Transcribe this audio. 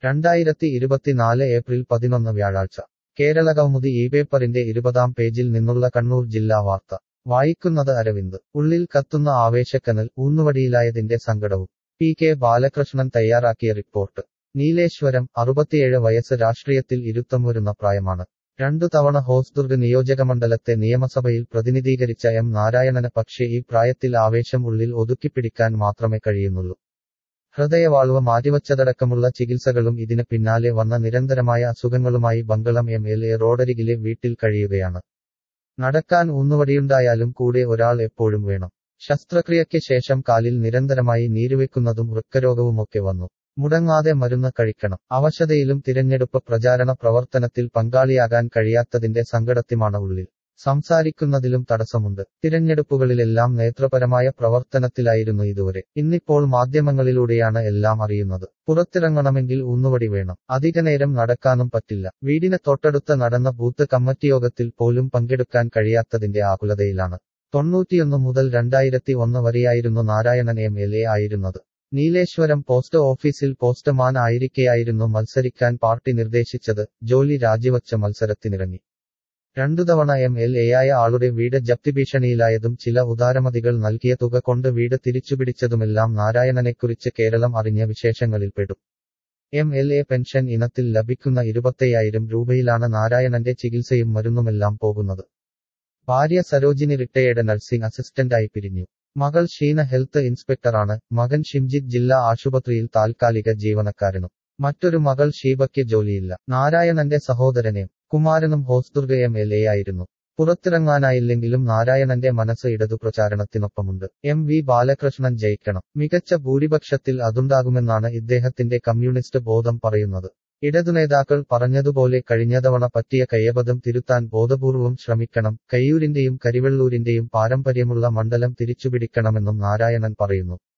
രണ്ടായിരത്തി ഇരുപത്തിനാല് ഏപ്രിൽ പതിനൊന്ന് വ്യാഴാഴ്ച കേരള കൗമുദി ഈ പേപ്പറിന്റെ ഇരുപതാം പേജിൽ നിന്നുള്ള കണ്ണൂർ ജില്ലാ വാർത്ത വായിക്കുന്നത് അരവിന്ദ് ഉള്ളിൽ കത്തുന്ന ആവേശക്കനൽ ഊന്നുവടിയിലായതിന്റെ സങ്കടവും പി കെ ബാലകൃഷ്ണൻ തയ്യാറാക്കിയ റിപ്പോർട്ട് നീലേശ്വരം അറുപത്തിയേഴ് വയസ്സ് രാഷ്ട്രീയത്തിൽ ഇരുത്തം വരുന്ന പ്രായമാണ് രണ്ടു തവണ ഹോസ്ദുർഗ് നിയോജകമണ്ഡലത്തെ നിയമസഭയിൽ പ്രതിനിധീകരിച്ച എം നാരായണന് പക്ഷേ ഈ പ്രായത്തിൽ ആവേശം ഉള്ളിൽ ഒതുക്കിപ്പിടിക്കാൻ മാത്രമേ കഴിയുന്നുള്ളൂ ഹൃദയവാൾവ് മാറ്റിവച്ചതടക്കമുള്ള ചികിത്സകളും ഇതിന് പിന്നാലെ വന്ന നിരന്തരമായ അസുഖങ്ങളുമായി ബംഗളം എം എൽ എ റോഡരികിലെ വീട്ടിൽ കഴിയുകയാണ് നടക്കാൻ ഊന്നുവടിയുണ്ടായാലും കൂടെ ഒരാൾ എപ്പോഴും വേണം ശസ്ത്രക്രിയയ്ക്ക് ശേഷം കാലിൽ നിരന്തരമായി നീരുവെക്കുന്നതും വൃക്കരോഗവുമൊക്കെ വന്നു മുടങ്ങാതെ മരുന്ന് കഴിക്കണം അവശതയിലും തിരഞ്ഞെടുപ്പ് പ്രചാരണ പ്രവർത്തനത്തിൽ പങ്കാളിയാകാൻ കഴിയാത്തതിന്റെ സങ്കടത്തിമാണ് ഉള്ളിൽ സംസാരിക്കുന്നതിലും തടസ്സമുണ്ട് തിരഞ്ഞെടുപ്പുകളിലെല്ലാം നേത്രപരമായ പ്രവർത്തനത്തിലായിരുന്നു ഇതുവരെ ഇന്നിപ്പോൾ മാധ്യമങ്ങളിലൂടെയാണ് എല്ലാം അറിയുന്നത് പുറത്തിറങ്ങണമെങ്കിൽ ഊന്നുവടി വേണം അധികനേരം നടക്കാനും പറ്റില്ല വീടിന് തൊട്ടടുത്ത് നടന്ന ബൂത്ത് കമ്മിറ്റി യോഗത്തിൽ പോലും പങ്കെടുക്കാൻ കഴിയാത്തതിന്റെ ആകുലതയിലാണ് തൊണ്ണൂറ്റിയൊന്ന് മുതൽ രണ്ടായിരത്തി ഒന്ന് വരെയായിരുന്നു നാരായണൻ എം എൽ എ ആയിരുന്നത് നീലേശ്വരം പോസ്റ്റ് ഓഫീസിൽ പോസ്റ്റ്മാൻ ആയിരിക്കെയായിരുന്നു മത്സരിക്കാൻ പാർട്ടി നിർദ്ദേശിച്ചത് ജോലി രാജിവച്ച മത്സരത്തിനിറങ്ങി രണ്ടു തവണ എം എൽ എയായ ആളുടെ വീട് ജപ്തി ഭീഷണിയിലായതും ചില ഉദാരമതികൾ നൽകിയ തുക കൊണ്ട് വീട് തിരിച്ചുപിടിച്ചതുമെല്ലാം നാരായണനെക്കുറിച്ച് കേരളം അറിഞ്ഞ വിശേഷങ്ങളിൽപ്പെടും എം എൽ എ പെൻഷൻ ഇനത്തിൽ ലഭിക്കുന്ന ഇരുപത്തയ്യായിരം രൂപയിലാണ് നാരായണന്റെ ചികിത്സയും മരുന്നുമെല്ലാം പോകുന്നത് ഭാര്യ സരോജിനി റിട്ടയേർഡ് നഴ്സിംഗ് അസിസ്റ്റന്റായി പിരിഞ്ഞു മകൾ ഷീന ഹെൽത്ത് ഇൻസ്പെക്ടറാണ് മകൻ ഷിംജിത് ജില്ലാ ആശുപത്രിയിൽ താൽക്കാലിക ജീവനക്കാരനും മറ്റൊരു മകൾ ഷീബയ്ക്ക് ജോലിയില്ല നാരായണന്റെ സഹോദരനെ കുമാരനും ഹോസ്ദുർഗ എം എൽ എ ആയിരുന്നു പുറത്തിറങ്ങാനായില്ലെങ്കിലും നാരായണന്റെ മനസ്സ് ഇടതു പ്രചാരണത്തിനൊപ്പമുണ്ട് എം വി ബാലകൃഷ്ണൻ ജയിക്കണം മികച്ച ഭൂരിപക്ഷത്തിൽ അതുണ്ടാകുമെന്നാണ് ഇദ്ദേഹത്തിന്റെ കമ്മ്യൂണിസ്റ്റ് ബോധം പറയുന്നത് ഇടതുനേതാക്കൾ പറഞ്ഞതുപോലെ കഴിഞ്ഞതവണ പറ്റിയ കയ്യബദ്ധം തിരുത്താൻ ബോധപൂർവം ശ്രമിക്കണം കയ്യൂരിന്റെയും കരിവെള്ളൂരിന്റെയും പാരമ്പര്യമുള്ള മണ്ഡലം തിരിച്ചുപിടിക്കണമെന്നും നാരായണൻ പറയുന്നു